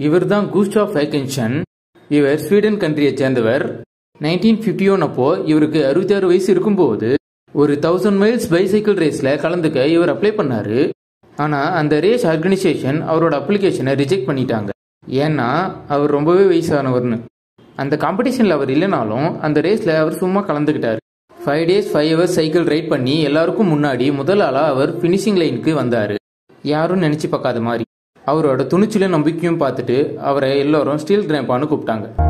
இவர் தான் கூஸ்டாஃப் வேகன்ஷன் இவர் ஸ்வீடன் கண்ட்ரியை சேர்ந்தவர் நைன்டீன் ஃபிஃப்டி ஒன் அப்போ இவருக்கு அறுபத்தாறு வயசு இருக்கும்போது ஒரு தௌசண்ட் மைல்ஸ் பைசைக்கிள் ரேஸ்ல கலந்துக்க இவர் அப்ளை பண்ணாரு ஆனா அந்த ரேஸ் ஆர்கனைசேஷன் அவரோட அப்ளிகேஷனை ரிஜெக்ட் பண்ணிட்டாங்க ஏன்னா அவர் ரொம்பவே வயசானவர்னு அந்த காம்படிஷன்ல அவர் இல்லைனாலும் அந்த ரேஸ்ல அவர் சும்மா கலந்துக்கிட்டாரு five days five hours cycle ride பண்ணி எல்லாருக்கும் முன்னாடி முதல் ஆளா அவர் ஃபினிஷிங் லைனுக்கு வந்தாரு யாரும் நினைச்சு பார்க்காத மாதிரி அவரோட துணிச்சலும் நம்பிக்கையும் பார்த்துட்டு அவரை எல்லாரும் ஸ்டீல் கிராம்பான்னு கூப்பிட்டாங்க